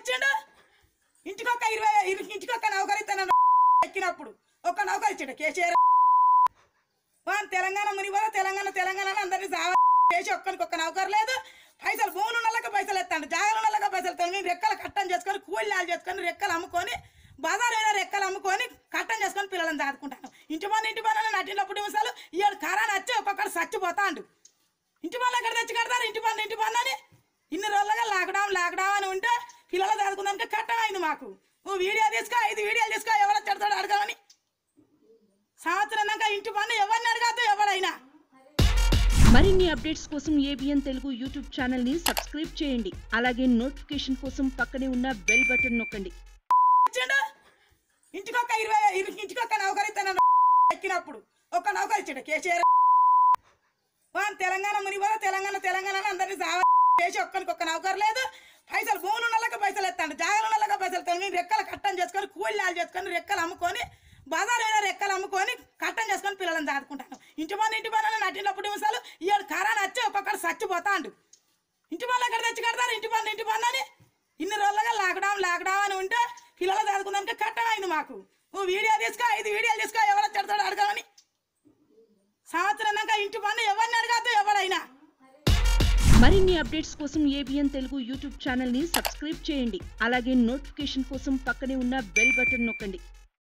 ఇచ్చిండు ఇంటికి ఒక ఇరవై ఇరు- ఇంటికి ఒక నౌకరు ఇస్తాను ఎక్కినప్పుడు ఒక నౌకరు ఇచ్చిండు కేసీఆర్ వాన్ తెలంగాణ మునిపోదా తెలంగాణ తెలంగాణ అని అందరినీ సావ చేసి ఒక్కరికి ఒక్క నౌకరు లేదు పైసలు భూములు ఉన్న వాళ్ళకి పైసలు ఎత్తాడు జాగాలు ఉన్న వాళ్ళకి పైసలు ఎత్తాడు మేము రెక్కలు కట్టం చేసుకొని కూలీలు చేసుకొని రెక్కలు అమ్ముకొని బజార్ అయినా రెక్కలు అమ్ముకొని కట్టం చేసుకొని పిల్లలను దాదుకుంటాను ఇంటి పని ఇంటి పని నటినప్పుడు నిమిషాలు ఇవాడు కరాని వచ్చి ఒక్కొక్కడు చచ్చిపోతాండు ఇంటి పనులు ఎక్కడ తెచ్చి కడతారు ఇంటి పనులు ఇంటి పనులు అని ఇన్ని రోజులుగా లాక్డౌన్ లాక్డౌన్ అని ఉంటే పిల్లలు చదువుకుందానికి కట్టమైంది మాకు నువ్వు వీడియో తీసుకో ఐదు వీడియోలు తీసుకో ఎవరో చెడతాడు అడగాలని సంవత్సరం దాకా ఇంటి పన్ను ఎవరిని అడగద్దు ఎవరైనా మరిన్ని అప్డేట్స్ కోసం ఏబిఎన్ తెలుగు యూట్యూబ్ ఛానల్ ని సబ్స్క్రైబ్ చేయండి అలాగే నోటిఫికేషన్ కోసం పక్కనే ఉన్న బెల్ బటన్ నొక్కండి ఇచ్చిండు ఇంటికి ఒక ఇరవై ఇరు- ఇంటికి ఒక నౌకరు ఇస్తాను ఎక్కినప్పుడు ఒక నౌకరు ఇచ్చిండు కేసీఆర్ వాన్ తెలంగాణ మునిపోదా తెలంగాణ తెలంగాణ అని అందరినీ సావ చేసి ఒక్కరికి ఒక్క నౌకరు లేదు పైసలు భూములు ఉన్న వాళ్ళకి పైసలు ఎత్తాడు జాగాలు ఉన్న వాళ్ళకి పైసలు ఎత్తాడు మేము రెక్కలు కట్టం చేసుకొని కూలీలు చేసుకొని రెక్కలు అమ్ముకొని బజార్ అయినా రెక్కలు అమ్ముకొని కట్టం చేసుకొని పిల్లలను దాదుకుంటాను ఇంటి పని ఇంటి పని నటినప్పుడు నిమిషాలు ఇవాడు కరాని వచ్చి ఒక్కొక్కడు చచ్చిపోతాండు ఇంటి పనులు ఎక్కడ తెచ్చి కడతారు ఇంటి పనులు ఇంటి పనులు అని ఇన్ని రోజులుగా లాక్డౌన్ లాక్డౌన్ అని ఉంటే పిల్లలు చదువుకుందానికి కట్టమైంది మాకు నువ్వు వీడియో తీసుకో ఐదు వీడియోలు తీసుకో ఎవరో చెడతాడు అడగాలని సంవత్సరం దాకా ఇంటి పన్ను ఎవరిని అడగద్దు ఎవరైనా మరిన్ని అప్డేట్స్ కోసం ఏబిఎన్ తెలుగు యూట్యూబ్ ఛానల్ ని సబ్స్క్రైబ్ చేయండి అలాగే నోటిఫికేషన్ కోసం పక్కనే ఉన్న బెల్ బటన్ నొక్కండి